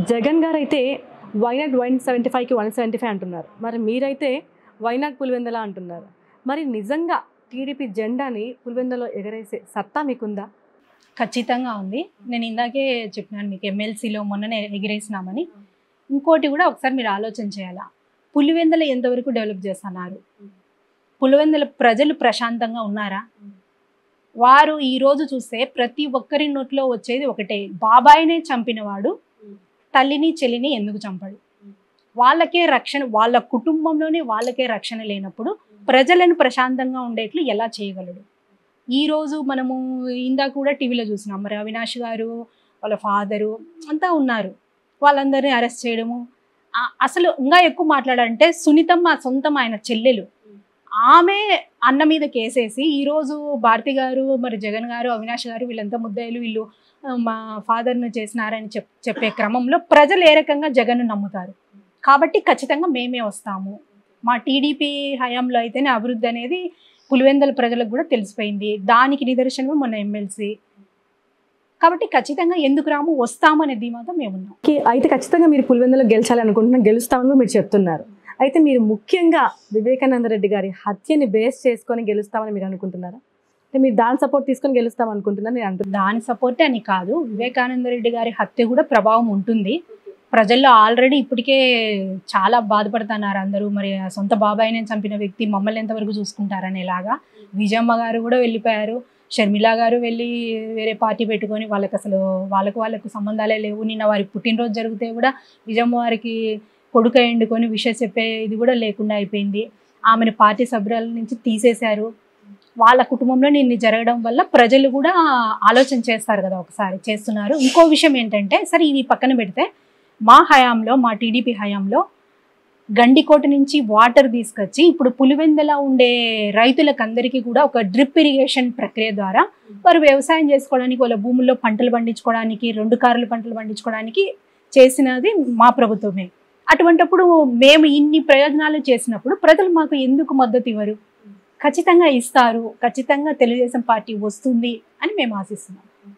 జగన్ గారు అయితే why not one seventy ఫైవ్కి వన్ సెవెంటీ ఫైవ్ అంటున్నారు మరి మీరైతే వైనాట్ పులివెందల అంటున్నారు మరి నిజంగా టీడీపీ జెండాని పులివెందలో ఎగరేసే సత్తా మీకుందా ఖచ్చితంగా ఉంది నేను ఇందాకే చెప్పినాను మీకు ఎమ్మెల్సీలో మొన్ననే ఎగిరేసినామని ఇంకోటి కూడా ఒకసారి మీరు ఆలోచన చేయాలా పులివెందల ఎంతవరకు డెవలప్ చేస్తున్నారు పులివెందల ప్రజలు ప్రశాంతంగా ఉన్నారా వారు ఈ రోజు చూస్తే ప్రతి ఒక్కరి నోట్లో వచ్చేది ఒకటే బాబాయినే చంపినవాడు తల్లిని చెల్లిని ఎందుకు చంపడు వాళ్ళకే రక్షణ వాళ్ళ కుటుంబంలోనే వాళ్ళకే రక్షణ లేనప్పుడు ప్రజలను ప్రశాంతంగా ఉండేట్లు ఎలా చేయగలడు ఈ రోజు మనము ఇందాక కూడా టీవీలో చూసినాం మరి అవినాష్ గారు వాళ్ళ ఫాదరు అంతా ఉన్నారు వాళ్ళందరినీ అరెస్ట్ చేయడము ఆ- అసలు ఇంకా ఎక్కువ మాట్లాడాలంటే సునీతమ్మ సొంతం ఆయన చెల్లెలు ఆమె అన్న మీద కేసేసి ఈరోజు భారతి గారు మరి జగన్ గారు అవినాష్ గారు వీళ్ళంతా ముద్దాయిలు వీళ్ళు ఆ, మా ఫాదర్ను చేసినారని చెప్ చెప్పే క్రమంలో ప్రజలు ఏ రకంగా జగన్ను నమ్ముతారు కాబట్టి ఖచ్చితంగా మేమే వస్తాము మా టీడీపీ హయాంలో అయితేనే అభివృద్ధి అనేది పులివెందల ప్రజలకు కూడా తెలిసిపోయింది దానికి నిదర్శనమే మొన్న ఎమ్మెల్సీ కాబట్టి ఖచ్చితంగా ఎందుకు రాము వస్తాము అనే ధీమాతో మేమున్నాం కి- అయితే ఖచ్చితంగా మీరు పులివెందులో గెలిచాలి అనుకుంటున్నా గెలుస్తామని కూడా మీరు చెప్తున్నారు అయితే మీరు ముఖ్యంగా వివేకానంద రెడ్డి గారి హత్యని బేస్ చేసుకొని గెలుస్తామని మీరు అనుకుంటున్నారా అంటే మీరు దాని సపోర్ట్ తీసుకొని గెలుస్తాం అనుకుంటున్నా నేను అంటున్నాను దాని సపోర్టే అని కాదు వివేకానంద రెడ్డి గారి హత్య కూడా ప్రభావం ఉంటుంది ప్రజల్లో ఆల్రెడీ ఇప్పటికే చాలా బాధపడుతున్నారు అందరూ మరి ఆ సొంత బాబాయిని చంపిన వ్యక్తి మమ్మల్ని ఎంతవరకు చూసుకుంటారనేలాగా విజయమ్మ గారు కూడా వెళ్ళిపోయారు షర్మిల గారు వెళ్ళి వేరే పార్టీ పెట్టుకొని వాళ్ళకి అసలు వాళ్ళకు వాళ్ళకు సంబంధాలే లేవు నిన్న వారి పుట్టినరోజు జరిగితే కూడా విజయమ్మ వారికి కొడుక ఎండుకొని విషయం చెప్పే ఇది కూడా లేకుండా అయిపోయింది ఆమెను పార్టీ సభ్యుల నుంచి తీసేశారు వాళ్ళ కుటుంబంలో నిన్ను జరగడం వల్ల ప్రజలు కూడా ఆలోచన చేస్తారు కదా ఒకసారి చేస్తున్నారు ఇంకో విషయం ఏంటంటే సరే ఇవి పక్కన పెడితే మా హయాంలో మా టీడీపీ హయాంలో గండికోట నుంచి వాటర్ తీసుకొచ్చి ఇప్పుడు పులివెందల ఉండే రైతులకు అందరికీ కూడా ఒక డ్రిప్ ఇరిగేషన్ ప్రక్రియ ద్వారా వారు వ్యవసాయం చేసుకోవడానికి వాళ్ళ భూముల్లో పంటలు పండించుకోవడానికి రెండు కార్లు పంటలు పండించుకోవడానికి చేసినది మా ప్రభుత్వమే అటువంటప్పుడు మేము ఇన్ని ప్రయోజనాలు చేసినప్పుడు ప్రజలు మాకు ఎందుకు మద్దతు ఇవ్వరు ఖచ్చితంగా ఇస్తారు ఖచ్చితంగా తెలుగుదేశం పార్టీ వస్తుంది అని మేము ఆశిస్తున్నాం